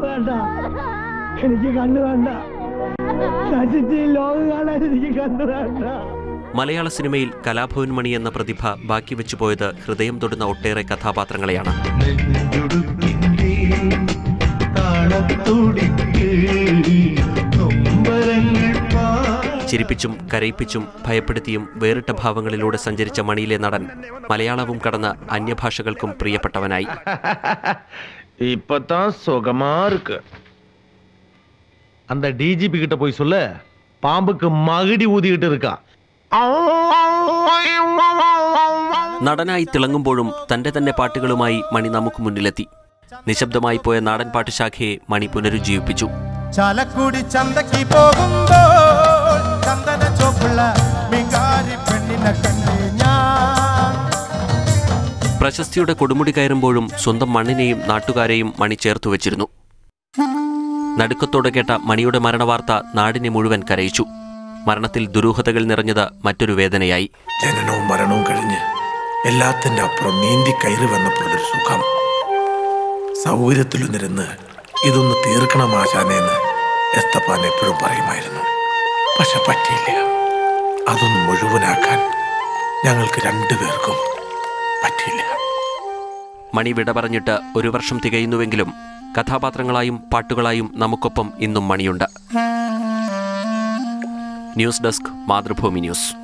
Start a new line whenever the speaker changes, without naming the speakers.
വേണ്ട എനിക്ക് കണ്ണു വേണ്ട നശിച്ച് ഈ ലോകം കാണാൻ എനിക്ക് കണ്ണു വേണ്ട
മലയാള സിനിമയിൽ കലാഭവൻ മണി എന്ന പ്രതിഭ ബാക്കി വെച്ചുപോയത് ഹൃദയം തൊടുന്ന ഒട്ടേറെ കഥാപാത്രങ്ങളെയാണ്
നെഞ്ചുടുക്കിന്റെ താളത്തുടിക്ക് നൊമ്പരങ്ങൾ പാ
ചിരിപ്പിച്ചും കരയിപ്പിച്ചും ഭയപ്പെടുത്തിയും വേറിട്ട ഭാവങ്ങളിലൂടെ സഞ്ചരിച്ച മണിയിലെ നടൻ മലയാളവും കടന്ന് അന്യഭാഷകൾക്കും പ്രിയപ്പെട്ടവനായി
இப்பதான் சுகமா இருக்கு அந்த டிஜிபி கிட்ட போய் சொல்லு பாம்புக்கு மகுடி ஊதிக்கிட்டு இருக்கா
നടനായി തിളങ്ങുമ്പോഴും തന്റെ തന്നെ പാട്ടുകളുമായി മണി നമുക്ക് മുന്നിലെത്തി നിശബ്ദമായി പോയ നാടൻ പാട്ട് ശാഖയെ മണി പുനരുജ്ജീവിപ്പിച്ചു
ചാലക്കുടി ചന്തക്ക് പോകുമ്പോൾ ചന്ദന ചോപ്പുള്ള മികാരി പെണ്ണിനെ കണ്ട് ഞാൻ
പ്രശസ്തിയുടെ കൊടുമുടി കയറുമ്പോഴും സ്വന്തം മണ്ണിനെയും നാട്ടുകാരെയും മണി ചേർത്തു വെച്ചിരുന്നു നടുക്കത്തോടെ കേട്ട മണിയുടെ മരണവാർത്ത നാടിനെ മുഴുവൻ കരയിച്ചു മരണത്തിൽ ദുരൂഹതകൾ നിറഞ്ഞത് മറ്റൊരു വേദനയായി
ജനനവും മരണവും കഴിഞ്ഞ് എല്ലാത്തിൻ്റെ അപ്പുറം നീന്തി കയറി വന്നപ്പോഴൊരു സുഖം സൗകര്യത്തിലൊന്നിരുന്ന് ഇതൊന്ന് തീർക്കണം ആശാനേന്ന് എസ്തപ്പാൻ എപ്പോഴും പറയുമായിരുന്നു പക്ഷെ പറ്റിയില്ല അതൊന്ന് മുഴുവനാക്കാൻ ഞങ്ങൾക്ക് രണ്ടുപേർക്കും പറ്റിയില്ല
മണി വിട പറഞ്ഞിട്ട് ഒരു വർഷം തികയുന്നുവെങ്കിലും കഥാപാത്രങ്ങളായും പാട്ടുകളായും നമുക്കൊപ്പം ഇന്നും മണിയുണ്ട് ന്യൂസ് ഡെസ്ക് മാതൃഭൂമി ന്യൂസ്